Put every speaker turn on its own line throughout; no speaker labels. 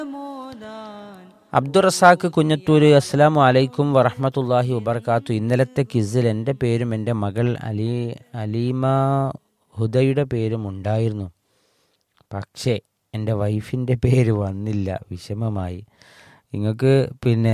അബ്ദുറസാഖ് കുഞ്ഞത്തൂര് അസ്സാം വലൈക്കും വറഹമത്തല്ലാഹി വബർക്കാത്തു ഇന്നലത്തെ കിസിൽ എൻ്റെ പേരും എൻ്റെ മകൾ അലി അലീമ ഹുദയുടെ പേരും ഉണ്ടായിരുന്നു പക്ഷേ എൻ്റെ വൈഫിൻ്റെ പേര് വന്നില്ല വിഷമമായി നിങ്ങൾക്ക് പിന്നെ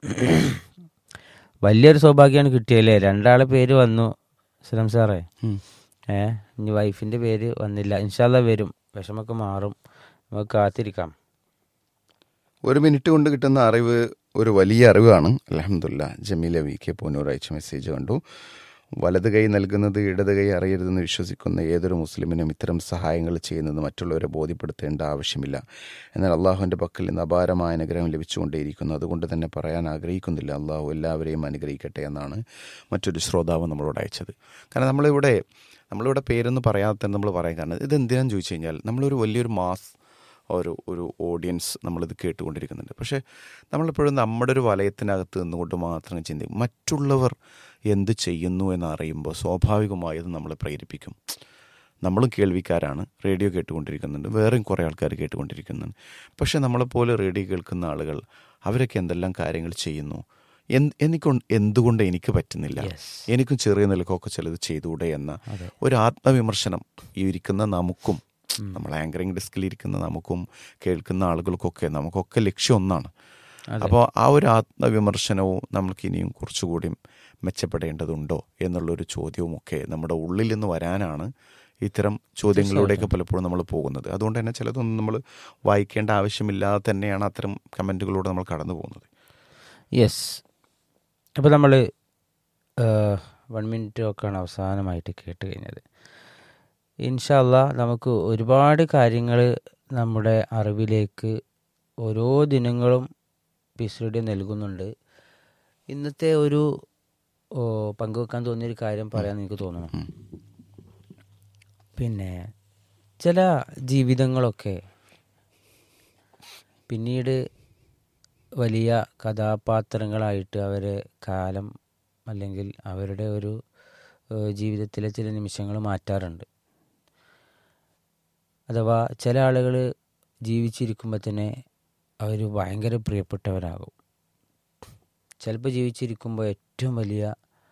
വലിയൊരു സൗഭാഗ്യമാണ് കിട്ടിയല്ലേ രണ്ടാളെ പേര് വന്നു സലം സാറേ ഏ ഇനി വൈഫിൻ്റെ പേര് വന്നില്ല ഇൻഷാല്ല വരും വിഷമൊക്കെ മാറും നമുക്ക് കാത്തിരിക്കാം
ഒരു മിനിറ്റ് കൊണ്ട് കിട്ടുന്ന അറിവ് ഒരു വലിയ അറിവാണ് അലഹമുല്ല ജമീല വി കെ പൂനൂർ അയച്ച മെസ്സേജ് കണ്ടു വലത് കൈ നൽകുന്നത് ഇടത് കൈ അറിയരുതെന്ന് വിശ്വസിക്കുന്ന ഏതൊരു മുസ്ലിമിനും ഇത്തരം സഹായങ്ങൾ ചെയ്യുന്നത് മറ്റുള്ളവരെ ബോധ്യപ്പെടുത്തേണ്ട ആവശ്യമില്ല എന്നാൽ അള്ളാഹുവിൻ്റെ പക്കൽ നിന്ന് അപാരമായ അനുഗ്രഹം ലഭിച്ചുകൊണ്ടേയിരിക്കുന്നു അതുകൊണ്ട് തന്നെ പറയാൻ ആഗ്രഹിക്കുന്നില്ല അള്ളാഹു എല്ലാവരെയും അനുഗ്രഹിക്കട്ടെ എന്നാണ് മറ്റൊരു ശ്രോതാവ് നമ്മളോട് അയച്ചത് കാരണം നമ്മളിവിടെ നമ്മളിവിടെ പേരൊന്നും പറയാതെ തന്നെ നമ്മൾ പറയാൻ കാരണം ഇത് എന്തിനാന്ന് ചോദിച്ചു കഴിഞ്ഞാൽ നമ്മളൊരു വലിയൊരു മാസ് ഒരു ഒരു ഓഡിയൻസ് നമ്മളിത് കേട്ടുകൊണ്ടിരിക്കുന്നുണ്ട് പക്ഷേ നമ്മളെപ്പോഴും നമ്മുടെ ഒരു വലയത്തിനകത്ത് നിന്നുകൊണ്ട് മാത്രം ചിന്തിക്കും മറ്റുള്ളവർ എന്ത് ചെയ്യുന്നു എന്നറിയുമ്പോൾ സ്വാഭാവികമായി അത് നമ്മളെ പ്രേരിപ്പിക്കും നമ്മളും കേൾവിക്കാരാണ് റേഡിയോ കേട്ടുകൊണ്ടിരിക്കുന്നുണ്ട് വേറെയും കുറേ ആൾക്കാർ കേട്ടുകൊണ്ടിരിക്കുന്നുണ്ട് പക്ഷേ നമ്മളെപ്പോലെ റേഡിയോ കേൾക്കുന്ന ആളുകൾ അവരൊക്കെ എന്തെല്ലാം കാര്യങ്ങൾ ചെയ്യുന്നു എന്ത് എനിക്ക് എന്തുകൊണ്ട് എനിക്ക് പറ്റുന്നില്ല എനിക്കും ചെറിയ നിലക്കൊക്കെ ചിലത് ചെയ്തുകൂടെ എന്ന ഒരു ആത്മവിമർശനം ഈ ഇരിക്കുന്ന നമുക്കും നമ്മൾ ആങ്കറിംഗ് ഡെസ്കിൽ ഇരിക്കുന്ന നമുക്കും കേൾക്കുന്ന ആളുകൾക്കൊക്കെ നമുക്കൊക്കെ ലക്ഷ്യം ഒന്നാണ് അപ്പോൾ ആ ഒരു ആത്മവിമർശനവും നമ്മൾക്ക് ഇനിയും കുറച്ചുകൂടി മെച്ചപ്പെടേണ്ടതുണ്ടോ എന്നുള്ളൊരു ചോദ്യവും ഒക്കെ നമ്മുടെ ഉള്ളിൽ നിന്ന് വരാനാണ് ഇത്തരം ചോദ്യങ്ങളിലൂടെയൊക്കെ പലപ്പോഴും നമ്മൾ പോകുന്നത് അതുകൊണ്ട് തന്നെ ചിലതൊന്നും നമ്മൾ വായിക്കേണ്ട ആവശ്യമില്ലാതെ തന്നെയാണ് അത്തരം കമൻറ്റുകളിലൂടെ നമ്മൾ കടന്നു പോകുന്നത്
യെസ് അപ്പോൾ നമ്മൾ വൺ മിനിറ്റ് ഒക്കെയാണ് അവസാനമായിട്ട് കേട്ട് കഴിഞ്ഞത് ഇൻഷല്ല നമുക്ക് ഒരുപാട് കാര്യങ്ങൾ നമ്മുടെ അറിവിലേക്ക് ഓരോ ദിനങ്ങളും പിസ്റ്റുഡി നൽകുന്നുണ്ട് ഇന്നത്തെ ഒരു പങ്കുവെക്കാൻ തോന്നിയൊരു കാര്യം പറയാൻ എനിക്ക് തോന്നുന്നു പിന്നെ ചില ജീവിതങ്ങളൊക്കെ പിന്നീട് വലിയ കഥാപാത്രങ്ങളായിട്ട് അവരെ കാലം അല്ലെങ്കിൽ അവരുടെ ഒരു ജീവിതത്തിലെ ചില നിമിഷങ്ങൾ മാറ്റാറുണ്ട് അഥവാ ചില ആളുകൾ ജീവിച്ചിരിക്കുമ്പോൾ തന്നെ അവർ ഭയങ്കര പ്രിയപ്പെട്ടവരാകും ചിലപ്പോൾ ജീവിച്ചിരിക്കുമ്പോൾ ഏറ്റവും വലിയ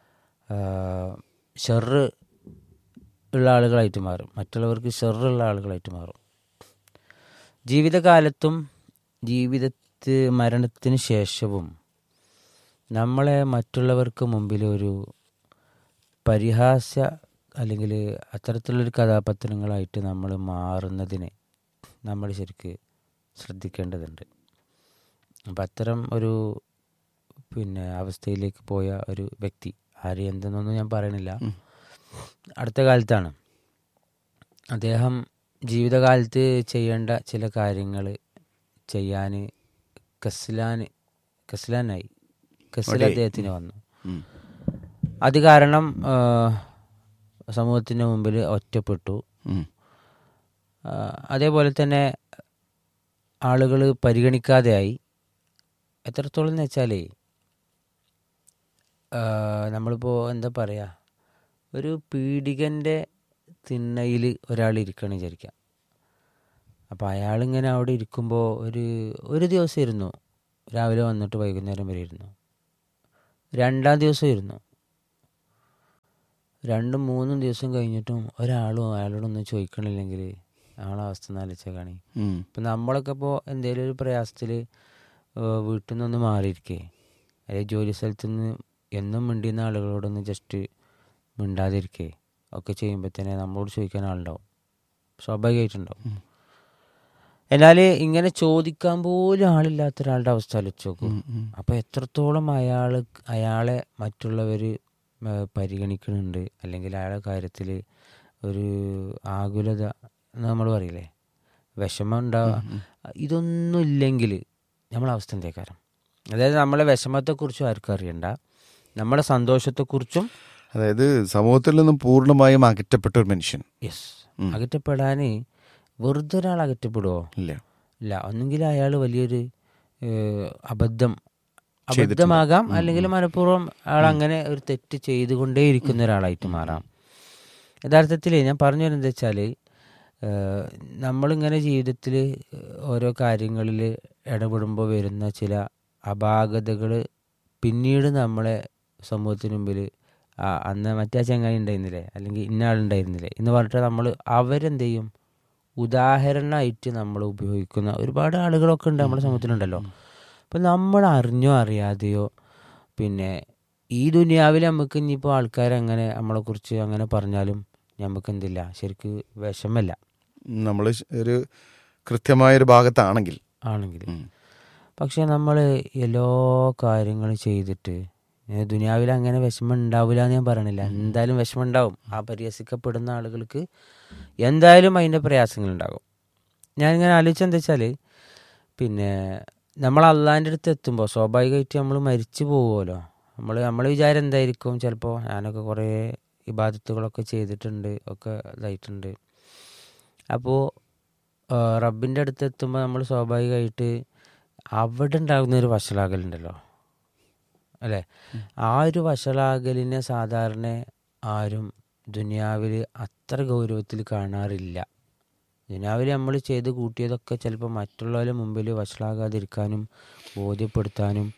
ഷെറ് ഉള്ള ആളുകളായിട്ട് മാറും മറ്റുള്ളവർക്ക് ഷെറുള്ള ആളുകളായിട്ട് മാറും ജീവിതകാലത്തും ജീവിതത്തിൽ മരണത്തിന് ശേഷവും നമ്മളെ മറ്റുള്ളവർക്ക് മുമ്പിൽ ഒരു പരിഹാസ്യ അല്ലെങ്കിൽ അത്തരത്തിലുള്ളൊരു കഥാപാത്രങ്ങളായിട്ട് നമ്മൾ മാറുന്നതിന് നമ്മൾ ശരിക്ക് ശ്രദ്ധിക്കേണ്ടതുണ്ട് അപ്പം അത്തരം ഒരു പിന്നെ അവസ്ഥയിലേക്ക് പോയ ഒരു വ്യക്തി ആര് എന്തെന്നൊന്നും ഞാൻ പറയണില്ല അടുത്ത കാലത്താണ് അദ്ദേഹം ജീവിതകാലത്ത് ചെയ്യേണ്ട ചില കാര്യങ്ങൾ ചെയ്യാൻ കസ്ലാൻ കസ്ലാനായി കസ്ല അദ്ദേഹത്തിന് വന്നു അത് കാരണം സമൂഹത്തിന് മുമ്പിൽ ഒറ്റപ്പെട്ടു അതേപോലെ തന്നെ ആളുകൾ പരിഗണിക്കാതെയായി എത്രത്തോളം എന്ന് വെച്ചാലേ നമ്മളിപ്പോൾ എന്താ പറയുക ഒരു പീഡികൻ്റെ തിണ്ണയിൽ ഒരാൾ ഇരിക്കണം വിചാരിക്കാം അപ്പോൾ അയാളിങ്ങനെ അവിടെ ഇരിക്കുമ്പോൾ ഒരു ഒരു ദിവസം ഇരുന്നു രാവിലെ വന്നിട്ട് വൈകുന്നേരം വരെ ഇരുന്നു രണ്ടാം ദിവസം ഇരുന്നു രണ്ടും മൂന്നും ദിവസം കഴിഞ്ഞിട്ടും ഒരാളും അയാളോടൊന്നും ചോദിക്കണില്ലെങ്കിൽ ആളെ അവസ്ഥ നാലിച്ച കാണി ഇപ്പം നമ്മളൊക്കെ ഇപ്പോൾ എന്തെങ്കിലും ഒരു പ്രയാസത്തിൽ വീട്ടിൽ നിന്നൊന്ന് മാറിയിരിക്കേ അല്ലെങ്കിൽ ജോലി സ്ഥലത്ത് നിന്ന് എന്നും മിണ്ടിയുന്ന ആളുകളോടൊന്ന് ജസ്റ്റ് മിണ്ടാതിരിക്കേ ഒക്കെ ചെയ്യുമ്പോൾ തന്നെ നമ്മളോട് ചോദിക്കാൻ ആളുണ്ടാവും സ്വാഭാവികമായിട്ടുണ്ടാവും എന്നാൽ ഇങ്ങനെ ചോദിക്കാൻ പോലും ആളില്ലാത്ത ഒരാളുടെ അവസ്ഥ ആലോചിച്ച് നോക്കും അപ്പോൾ എത്രത്തോളം അയാൾ അയാളെ മറ്റുള്ളവർ പരിഗണിക്കുന്നുണ്ട് അല്ലെങ്കിൽ അയാളുടെ കാര്യത്തിൽ ഒരു ആകുലത നമ്മൾ പറയില്ലേ വിഷമം ഉണ്ടാവുക ഇതൊന്നും ഇല്ലെങ്കിൽ നമ്മളെ അവസ്ഥ എന്തേക്കാരം അതായത് നമ്മളെ വിഷമത്തെക്കുറിച്ചും ആർക്കും അറിയണ്ട നമ്മുടെ സന്തോഷത്തെക്കുറിച്ചും
അതായത് സമൂഹത്തിൽ നിന്നും പൂർണ്ണമായും അകറ്റപ്പെട്ട ഒരു മനുഷ്യൻ
യെസ് അകറ്റപ്പെടാൻ വെറുതെ ഒരാൾ അകറ്റപ്പെടുമോ
ഇല്ല
ഇല്ല ഒന്നെങ്കിൽ അയാൾ വലിയൊരു അബദ്ധം അബദ്ധമാകാം അല്ലെങ്കിൽ മനഃപൂർവ്വം അയാൾ അങ്ങനെ ഒരു തെറ്റ് ചെയ്തുകൊണ്ടേയിരിക്കുന്ന ഒരാളായിട്ട് മാറാം യഥാർത്ഥത്തിൽ ഞാൻ പറഞ്ഞു വരുന്നത് വെച്ചാൽ ഏഹ് നമ്മളിങ്ങനെ ജീവിതത്തിൽ ഓരോ കാര്യങ്ങളിൽ ഇടപെടുമ്പോൾ വരുന്ന ചില അപാകതകൾ പിന്നീട് നമ്മളെ സമൂഹത്തിന് മുമ്പിൽ ആ അന്ന് മറ്റേ ചങ്ങായി ഉണ്ടായിരുന്നില്ലേ അല്ലെങ്കിൽ ഇന്ന ആളുണ്ടായിരുന്നില്ലേ എന്ന് പറഞ്ഞിട്ട് നമ്മൾ അവരെന്ത് ചെയ്യും ഉദാഹരണമായിട്ട് നമ്മൾ ഉപയോഗിക്കുന്ന ഒരുപാട് ആളുകളൊക്കെ ഉണ്ട് നമ്മുടെ സമൂഹത്തിലുണ്ടല്ലോ അപ്പം നമ്മൾ അറിഞ്ഞോ അറിയാതെയോ പിന്നെ ഈ ദുനിയാവിൽ നമുക്ക് ഇനിയിപ്പോൾ ആൾക്കാർ അങ്ങനെ നമ്മളെക്കുറിച്ച് അങ്ങനെ പറഞ്ഞാലും നമുക്ക് എന്തില്ല ശരിക്ക് വിഷമല്ല
നമ്മൾ ഒരു കൃത്യമായൊരു ഭാഗത്താണെങ്കിൽ
ആണെങ്കിൽ
ഉം.
പക്ഷെ നമ്മൾ എല്ലാ കാര്യങ്ങളും ചെയ്തിട്ട് ഏ, ദുനിയാവിൽ അങ്ങനെ വിഷമം ഉണ്ടാവില്ല എന്ന് ഞാൻ പറയണില്ല എന്തായാലും വിഷമം ഉണ്ടാവും ആ പരിഹസിക്കപ്പെടുന്ന ആളുകൾക്ക് എന്തായാലും അതിൻ്റെ പ്രയാസങ്ങളുണ്ടാകും ഞാനിങ്ങനെ ആലോചിച്ച എന്താ വെച്ചാൽ പിന്നെ നമ്മൾ അള്ളാൻ്റെ അടുത്ത് എത്തുമ്പോൾ സ്വാഭാവികമായിട്ട് നമ്മൾ മരിച്ചു പോകുമല്ലോ നമ്മൾ നമ്മളെ വിചാരം എന്തായിരിക്കും ചിലപ്പോൾ ഞാനൊക്കെ കുറേ ഇബാദത്തുകളൊക്കെ ചെയ്തിട്ടുണ്ട് ഒക്കെ ഇതായിട്ടുണ്ട് അപ്പോൾ റബ്ബിൻ്റെ അടുത്ത് എത്തുമ്പോൾ നമ്മൾ സ്വാഭാവികമായിട്ട് അവിടെ ഉണ്ടാകുന്ന ഒരു വഷളാകലുണ്ടല്ലോ അല്ലേ ആ ഒരു വഷളാകലിനെ സാധാരണ ആരും ദുനിയാവിൽ അത്ര ഗൗരവത്തിൽ കാണാറില്ല ദുനിയാവിൽ നമ്മൾ ചെയ്ത് കൂട്ടിയതൊക്കെ ചിലപ്പോൾ മറ്റുള്ളവരുടെ മുമ്പിൽ വഷളാകാതിരിക്കാനും ബോധ്യപ്പെടുത്താനും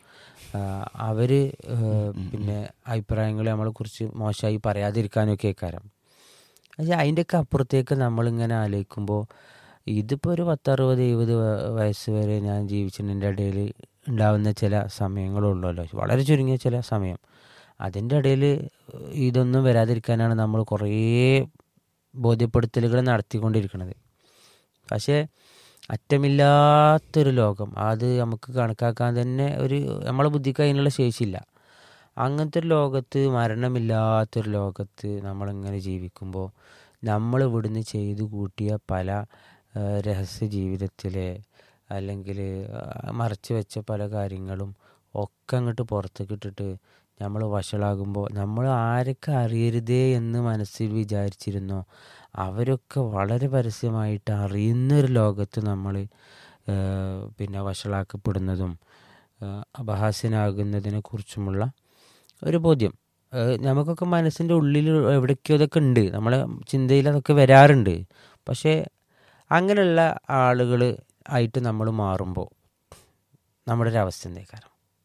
അവർ പിന്നെ അഭിപ്രായങ്ങൾ നമ്മളെക്കുറിച്ച് മോശമായി പറയാതിരിക്കാനും ഒക്കെ കാരം പക്ഷേ അതിൻ്റെയൊക്കെ അപ്പുറത്തേക്ക് നമ്മളിങ്ങനെ ആലോചിക്കുമ്പോൾ ഇതിപ്പോൾ ഒരു പത്തറുപത് എഴുപത് വ- വയസ്സ് വരെ ഞാൻ ജീവിച്ചതിൻ്റെ ഇടയിൽ ഉണ്ടാവുന്ന ചില സമയങ്ങളുള്ളല്ലോ വളരെ ചുരുങ്ങിയ ചില സമയം അതിൻ്റെ ഇടയിൽ ഇതൊന്നും വരാതിരിക്കാനാണ് നമ്മൾ കുറേ ബോധ്യപ്പെടുത്തലുകൾ നടത്തിക്കൊണ്ടിരിക്കുന്നത് പക്ഷേ അറ്റമില്ലാത്തൊരു ലോകം അത് നമുക്ക് കണക്കാക്കാൻ തന്നെ ഒരു നമ്മളെ ബുദ്ധിക്ക് അതിനുള്ള ശേഷിയില്ല അങ്ങനത്തെ ഒരു ലോകത്ത് മരണമില്ലാത്തൊരു ലോകത്ത് നമ്മളിങ്ങനെ ജീവിക്കുമ്പോൾ നമ്മൾ ഇവിടുന്ന് ചെയ്തു കൂട്ടിയ പല ആ, രഹസ്യ ജീവിതത്തിലെ അല്ലെങ്കിൽ മറച്ചു വെച്ച പല കാര്യങ്ങളും ഒക്കെ അങ്ങോട്ട് പുറത്തേക്ക് ഇട്ടിട്ട് നമ്മൾ വഷളാകുമ്പോൾ നമ്മൾ ആരൊക്കെ അറിയരുതേ എന്ന് മനസ്സിൽ വിചാരിച്ചിരുന്നോ അവരൊക്കെ വളരെ പരസ്യമായിട്ട് അറിയുന്നൊരു ലോകത്ത് നമ്മൾ പിന്നെ വഷളാക്കപ്പെടുന്നതും ആ, അപഹാസ്യനാകുന്നതിനെ കുറിച്ചുമുള്ള ഒരു ബോധ്യം ആ, നമുക്കൊക്കെ മനസ്സിൻ്റെ ഉള്ളിൽ എവിടേക്കോ ഇതൊക്കെ ഉണ്ട് നമ്മളെ ചിന്തയിൽ അതൊക്കെ വരാറുണ്ട് പക്ഷേ അങ്ങനെയുള്ള ആളുകൾ ആയിട്ട് നമ്മൾ മാറുമ്പോൾ നമ്മുടെ ഒരു അവസ്ഥ എന്തേക്കാരം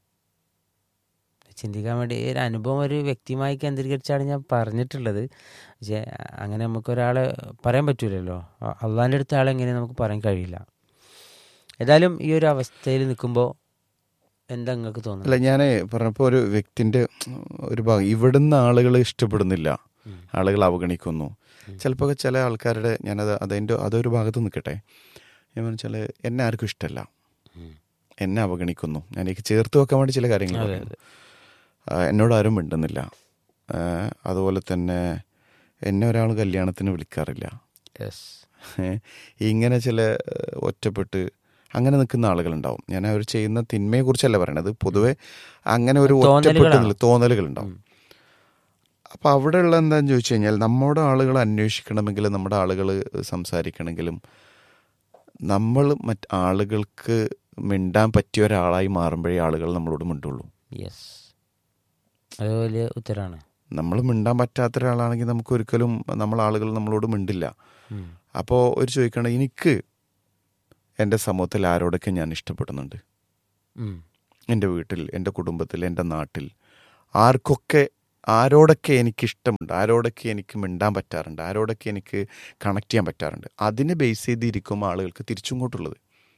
ചിന്തിക്കാൻ വേണ്ടി ഈ ഒരു അനുഭവം ഒരു വ്യക്തിയുമായി കേന്ദ്രീകരിച്ചാണ് ഞാൻ പറഞ്ഞിട്ടുള്ളത് പക്ഷേ അങ്ങനെ നമുക്ക് ഒരാളെ പറയാൻ പറ്റൂലല്ലോ അള്ളാൻ്റെ അടുത്ത ആളെ എങ്ങനെ നമുക്ക് പറയാൻ കഴിയില്ല ഏതായാലും ഈ ഒരു അവസ്ഥയിൽ നിൽക്കുമ്പോൾ എന്താ നിങ്ങൾക്ക് തോന്നുന്നത്
അല്ല ഞാൻ പറഞ്ഞപ്പോൾ ഒരു വ്യക്തിൻ്റെ ഒരു ഭാഗം ഇവിടുന്ന് ആളുകൾ ഇഷ്ടപ്പെടുന്നില്ല
ഉം.
ആളുകൾ അവഗണിക്കുന്നു ചിലപ്പോൾ ചില ആൾക്കാരുടെ ഞാനത് അതിൻ്റെ അതൊരു ഭാഗത്ത് നിൽക്കട്ടെ ഞാൻ വെച്ചാൽ എന്നെ ആർക്കും ഇഷ്ടമല്ല
ഉം.
എന്നെ അവഗണിക്കുന്നു ഞാൻ എനിക്ക് ചേർത്ത് വെക്കാൻ വേണ്ടി ചില കാര്യങ്ങൾ
അതെ,
പറയുന്നു. ആ, എന്നോട് ആരും മിണ്ടുന്നില്ല ആ, അതുപോലെ തന്നെ എന്നെ ഒരാൾ കല്യാണത്തിന് വിളിക്കാറില്ല
യെസ്
ഏ, ഇങ്ങനെ ചില ഏ, ഒറ്റപ്പെട്ട് അങ്ങനെ നിൽക്കുന്ന ആളുകളുണ്ടാവും ഞാൻ അവർ ചെയ്യുന്ന തിന്മയെ കുറിച്ചല്ല പറയണത് പൊതുവെ അങ്ങനെ ഒരു ഒറ്റപ്പെട്ട്
തോന്നലുകളാണ്.
നിൽ- തോന്നലുകളുണ്ടാവും
ഉം.
അപ്പൊ അവിടെയുള്ള എന്താന്ന് ചോദിച്ചു കഴിഞ്ഞാൽ നമ്മുടെ ആളുകൾ അന്വേഷിക്കണമെങ്കിൽ നമ്മുടെ ആളുകൾ സംസാരിക്കണമെങ്കിലും നമ്മൾ മറ്റ് ആളുകൾക്ക് മിണ്ടാൻ പറ്റിയ ഒരാളായി മാറുമ്പോഴേ ആളുകൾ നമ്മളോട് മിണ്ടുള്ളൂ
യെസ് അത് വലിയ ഉത്തരാണ്
നമ്മൾ മിണ്ടാൻ പറ്റാത്ത ഒരാളാണെങ്കിൽ നമുക്ക് ഒരിക്കലും നമ്മൾ ആളുകൾ നമ്മളോട് മിണ്ടില്ല
ഉം.
അപ്പോൾ ഒരു ചോദിക്കണം എനിക്ക് എൻ്റെ സമൂഹത്തിൽ ആരോടൊക്കെ ഞാൻ ഇഷ്ടപ്പെടുന്നുണ്ട്
ഉം.
എൻ്റെ വീട്ടിൽ എൻ്റെ കുടുംബത്തിൽ എൻ്റെ നാട്ടിൽ ആർക്കൊക്കെ ആരോടൊക്കെ എനിക്ക് ഇഷ്ടമുണ്ട് ആരോടൊക്കെ എനിക്ക് മിണ്ടാൻ പറ്റാറുണ്ട് ആരോടൊക്കെ എനിക്ക് കണക്ട് ചെയ്യാൻ പറ്റാറുണ്ട് അതിനെ ബേസ് ചെയ്തിരിക്കും ആളുകൾക്ക് തിരിച്ചിങ്ങോട്ടുള്ളത്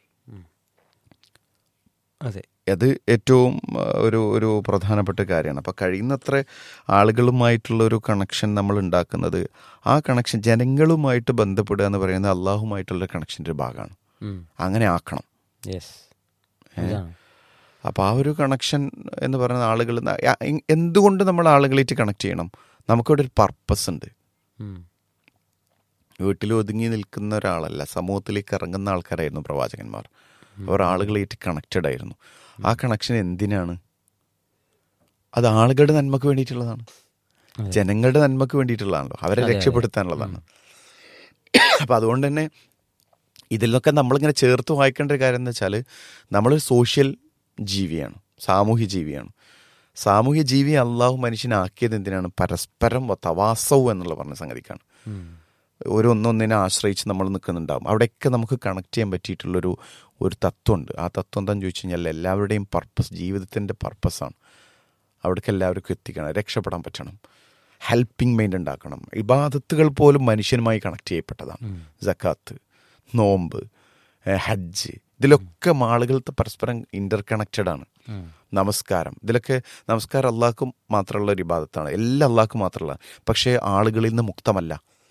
അതെ
അത് ഏറ്റവും ആ, ഒരു ഒരു പ്രധാനപ്പെട്ട കാര്യമാണ് അപ്പോൾ കഴിയുന്നത്ര ആളുകളുമായിട്ടുള്ള ഒരു കണക്ഷൻ നമ്മൾ ഉണ്ടാക്കുന്നത് ആ കണക്ഷൻ ജനങ്ങളുമായിട്ട് ബന്ധപ്പെടുക എന്ന് പറയുന്നത് അള്ളാഹുമായിട്ടുള്ള കണക്ഷൻ്റെ ഒരു ഭാഗമാണ്
ഉം.
അങ്ങനെ ആക്കണം
യെസ് അതാണ്
അപ്പോൾ ആ ഒരു കണക്ഷൻ എന്ന് പറയുന്ന ആളുകൾ ന- യ- എ- എന്തുകൊണ്ട് നമ്മൾ ആളുകളായിട്ട് കണക്ട് ചെയ്യണം നമുക്കിവിടെ ഒരു പർപ്പസ് ഉണ്ട്
ഉം.
വീട്ടിൽ ഒതുങ്ങി നിൽക്കുന്ന ഒരാളല്ല സമൂഹത്തിലേക്ക് ഇറങ്ങുന്ന ആൾക്കാരായിരുന്നു പ്രവാചകന്മാർ അവർ ആളുകളായിട്ട് കണക്റ്റഡ് ആയിരുന്നു ആ കണക്ഷൻ എന്തിനാണ് അത് ആളുകളുടെ നന്മക്ക് വേണ്ടിയിട്ടുള്ളതാണ്
അതെ.
ജനങ്ങളുടെ നന്മക്ക് വേണ്ടിയിട്ടുള്ളതാണല്ലോ അവരെ
അതെ, അതെ.
രക്ഷപ്പെടുത്താനുള്ളതാണ് അപ്പം അതുകൊണ്ട് തന്നെ ഇതിൽ നിന്നൊക്കെ നമ്മളിങ്ങനെ ചേർത്ത് വായിക്കേണ്ട ഒരു കാര്യം എന്ന് വെച്ചാൽ നമ്മളൊരു സോഷ്യൽ ജീവിയാണ് സാമൂഹ്യ ജീവിയാണ് സാമൂഹ്യ ജീവി അള്ളാഹു മനുഷ്യനാക്കിയത് എന്തിനാണ് പരസ്പരം തവാസവും എന്നുള്ള പറഞ്ഞ സംഗതിക്കാണ്
ഉം.
ഒരു ഒന്നൊന്നിനെ ആശ്രയിച്ച് നമ്മൾ നിൽക്കുന്നുണ്ടാവും അവിടെയൊക്കെ നമുക്ക് കണക്ട് ചെയ്യാൻ പറ്റിയിട്ടുള്ളൊരു ഒരു തത്വമുണ്ട് ആ തത്വം എന്താണെന്ന് ചോദിച്ചു കഴിഞ്ഞാൽ എല്ലാവരുടെയും പർപ്പസ് ജീവിതത്തിൻ്റെ പർപ്പസാണ് അവിടേക്ക് എല്ലാവർക്കും എത്തിക്കണം രക്ഷപ്പെടാൻ പറ്റണം ഹെൽപ്പിംഗ് മൈൻഡ് ഉണ്ടാക്കണം ഇബാദത്തുകൾ പോലും മനുഷ്യനുമായി കണക്ട് ചെയ്യപ്പെട്ടതാണ് ജക്കാത്ത് നോമ്പ് ഏഹ് ഹജ്ജ് ഇതിലൊക്കെ ആളുകൾ പരസ്പരം ഇന്റർ കണക്റ്റഡ് ആണ് നമസ്കാരം ഇതിലൊക്കെ നമസ്കാരം അള്ളാഹ്ക്കും മാത്രമുള്ള ഒരു ഇബാദത്താണ് എല്ലാം അള്ളാഹ്ക്കും മാത്രമുള്ള പക്ഷേ ആളുകളിൽ നിന്ന് മുക്തമല്ല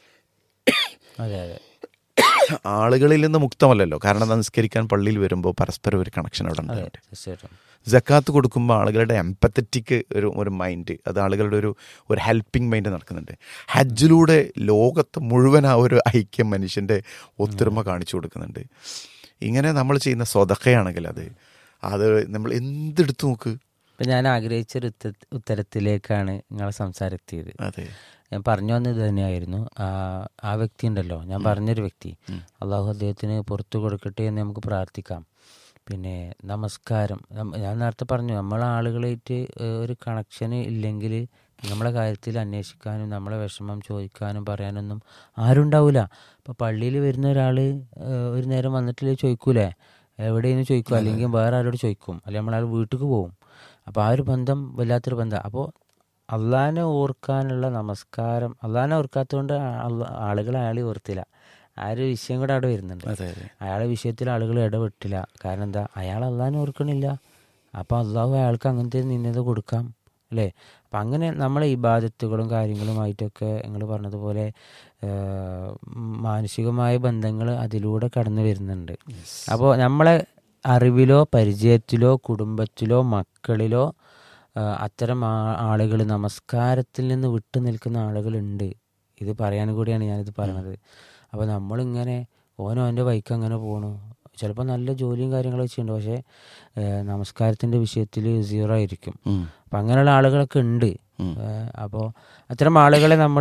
അതെ അതെ
ആളുകളിൽ നിന്ന് മുക്തമല്ലല്ലോ കാരണം നമസ്കരിക്കാൻ പള്ളിയിൽ വരുമ്പോൾ പരസ്പരം ഒരു കണക്ഷൻ അവിടെ
അതെ
ഉണ്ട്
തീർച്ചയായിട്ടും
ജക്കാത്ത് കൊടുക്കുമ്പോൾ ആളുകളുടെ എംപത്തറ്റിക് ഒരു ഒരു മൈൻഡ് അത് ആളുകളുടെ ഒരു ഒരു ഹെൽപ്പിംഗ് മൈൻഡ് നടക്കുന്നുണ്ട് ഹജ്ജിലൂടെ ലോകത്ത് മുഴുവൻ ആ ഒരു ഐക്യം മനുഷ്യൻ്റെ ഒത്തൊരുമ കാണിച്ചു കൊടുക്കുന്നുണ്ട് ഇങ്ങനെ നമ്മൾ ചെയ്യുന്ന സ്വതക്കയാണെങ്കിൽ അത് അത് നമ്മൾ എന്തെടുത്ത് നോക്ക്
ഇപ്പം ഞാൻ ആഗ്രഹിച്ചൊരു ഉത്ത ഉത്തരത്തിലേക്കാണ് നിങ്ങളെ സംസാരം എത്തിയത്
അതെ
ഞാൻ പറഞ്ഞു വന്നത് തന്നെയായിരുന്നു ആ ആ വ്യക്തി ഉണ്ടല്ലോ ഞാൻ പറഞ്ഞൊരു വ്യക്തി അള്ളാഹു അദ്ദേഹത്തിന് പുറത്തു കൊടുക്കട്ടെ എന്ന് നമുക്ക് പ്രാർത്ഥിക്കാം പിന്നെ നമസ്കാരം നമ്മ- ഞാൻ നേരത്തെ പറഞ്ഞു നമ്മളെ ആളുകളായിട്ട് ഏഹ്, ഒരു കണക്ഷന് ഇല്ലെങ്കിൽ നമ്മളെ കാര്യത്തിൽ അന്വേഷിക്കാനും നമ്മളെ വിഷമം ചോദിക്കാനും പറയാനൊന്നും ആരും ഉണ്ടാവില്ല ഇപ്പോൾ പള്ളിയിൽ വരുന്ന ഒരാൾ ഒരു നേരം വന്നിട്ടില്ലേ ചോദിക്കൂലേ എവിടെയെന്ന് ചോദിക്കും അല്ലെങ്കിൽ വേറെ ആരോട് ചോദിക്കും അല്ലെങ്കിൽ നമ്മളയാൾ വീട്ടിലേക്ക് പോകും അപ്പോൾ ആ ഒരു ബന്ധം വല്ലാത്തൊരു ബന്ധം അപ്പോൾ അള്ളാഹിനെ ഓർക്കാനുള്ള നമസ്കാരം അള്ളാഹിനെ ഓർക്കാത്തതുകൊണ്ട് അള്ള- ആളുകൾ അയാളെ ഓർത്തില്ല ആ ഒരു വിഷയം കൂടെ അവിടെ വരുന്നുണ്ട്
അതെ അതെ
അയാളെ വിഷയത്തിൽ ആളുകൾ ഇടപെട്ടില്ല കാരണം എന്താ അയാൾ അള്ളാഹിനെ ഓർക്കണില്ല അപ്പോൾ അള്ളാഹു അയാൾക്ക് അങ്ങനത്തെ നിന്നത കൊടുക്കാം അല്ലേ അപ്പം അങ്ങനെ നമ്മളെ ഇബാദത്തുകളും കാര്യങ്ങളുമായിട്ടൊക്കെ നിങ്ങൾ പറഞ്ഞതുപോലെ ആ, മാനസികമായ ബന്ധങ്ങൾ അതിലൂടെ കടന്നു വരുന്നുണ്ട് അപ്പോൾ നമ്മളെ അറിവിലോ പരിചയത്തിലോ കുടുംബത്തിലോ മക്കളിലോ ആ, അത്തരം ആളുകൾ നമസ്കാരത്തിൽ നിന്ന് വിട്ടു നിൽക്കുന്ന ആളുകളുണ്ട് ഇത് പറയാൻ കൂടിയാണ് ഞാനിത് പറയണത് അപ്പോൾ നമ്മളിങ്ങനെ ഓനോ അവൻ്റെ ബൈക്ക് അങ്ങനെ പോണു ചിലപ്പോൾ നല്ല ജോലിയും കാര്യങ്ങളൊക്കെ ചെയ്യുന്നുണ്ട് പക്ഷേ നമസ്കാരത്തിൻ്റെ വിഷയത്തിൽ സീറോ ആയിരിക്കും
ഉം.
അപ്പം അങ്ങനെയുള്ള ആളുകളൊക്കെ ഉണ്ട് അപ്പോൾ അത്തരം ആളുകളെ നമ്മൾ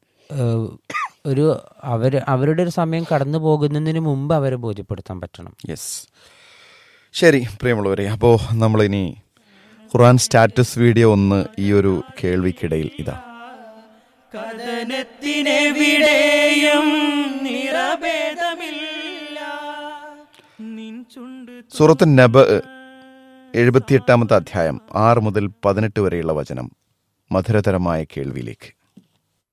ഒരു അവർ അവരുടെ ഒരു സമയം കടന്നു പോകുന്നതിന് മുമ്പ് അവരെ ബോധ്യപ്പെടുത്താൻ പറ്റണം
യെസ് ശരി പ്രിയമുള്ളവരെ അപ്പോൾ നമ്മളിനി ഖുറാൻ സ്റ്റാറ്റസ് വീഡിയോ ഒന്ന് ഈ ഒരു കേൾവിക്കിടയിൽ ഇതാ
കഥനത്തിനെവിടെയും നിറഭേദമില്ല നിൻ ചുണ്ട്
സൂറത്ത് നബ എഴുപത്തിയെട്ടാമത്തെ അധ്യായം ആറ് മുതൽ പതിനെട്ട് വരെയുള്ള വചനം മധുരതരമായ കേൾവിയിലേക്ക്